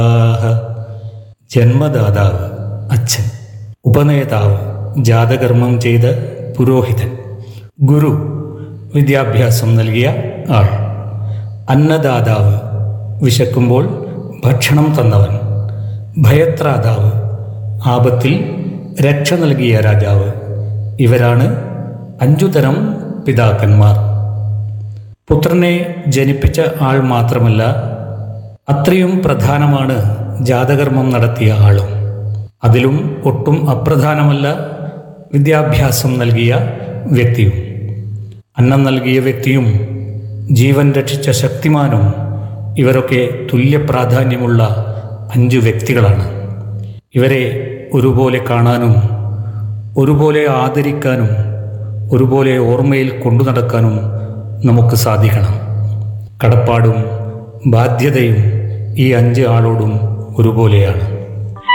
ജന്മദാതാവ് അച്ഛൻ ഉപനേതാവ് ജാതകർമ്മം ചെയ്ത പുരോഹിതൻ ഗുരു വിദ്യാഭ്യാസം നൽകിയ ആൾ അന്നദാതാവ് വിശക്കുമ്പോൾ ഭക്ഷണം തന്നവൻ ഭയത്രാതാവ് ആപത്തിൽ രക്ഷ നൽകിയ രാജാവ് ഇവരാണ് അഞ്ചു തരം പിതാക്കന്മാർ പുത്രനെ ജനിപ്പിച്ച ആൾ മാത്രമല്ല അത്രയും പ്രധാനമാണ് ജാതകർമ്മം നടത്തിയ ആളും അതിലും ഒട്ടും അപ്രധാനമല്ല വിദ്യാഭ്യാസം നൽകിയ വ്യക്തിയും അന്നം നൽകിയ വ്യക്തിയും ജീവൻ രക്ഷിച്ച ശക്തിമാനും ഇവരൊക്കെ തുല്യ പ്രാധാന്യമുള്ള അഞ്ചു വ്യക്തികളാണ് ഇവരെ ഒരുപോലെ കാണാനും ഒരുപോലെ ആദരിക്കാനും ഒരുപോലെ ഓർമ്മയിൽ കൊണ്ടു നടക്കാനും നമുക്ക് സാധിക്കണം കടപ്പാടും ബാധ്യതയും ഈ അഞ്ച് ആളോടും ഒരുപോലെയാണ്